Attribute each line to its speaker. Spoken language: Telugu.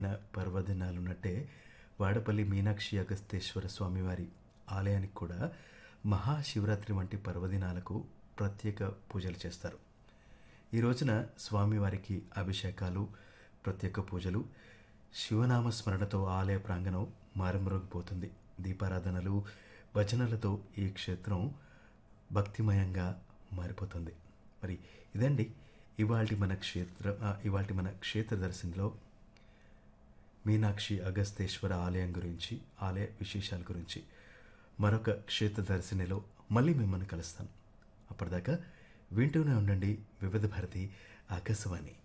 Speaker 1: న- పర్వదినాలున్నట్టే వాడపల్లి మీనాక్షి అగస్తేశ్వర స్వామివారి ఆలయానికి కూడా మహాశివరాత్రి వంటి పర్వదినాలకు ప్రత్యేక పూజలు చేస్తారు ఈ రోజున స్వామివారికి అభిషేకాలు ప్రత్యేక పూజలు శివనామ స్మరణతో ఆలయ ప్రాంగణం మారుమ్రోగిపోతుంది దీపారాధనలు భజనలతో ఈ క్షేత్రం భక్తిమయంగా మారిపోతుంది మరి ఇదండి ఇవాల్టి మన క్షేత్ర ఇవాల్టి మన క్షేత్ర దర్శనంలో మీనాక్షి అగస్తేశ్వర ఆలయం గురించి ఆలయ విశేషాల గురించి మరొక క్షేత్ర దర్శనిలో మళ్ళీ మిమ్మల్ని కలుస్తాను అప్పటిదాకా వింటూనే ఉండండి వివిధ భారతి ఆకాశవాణి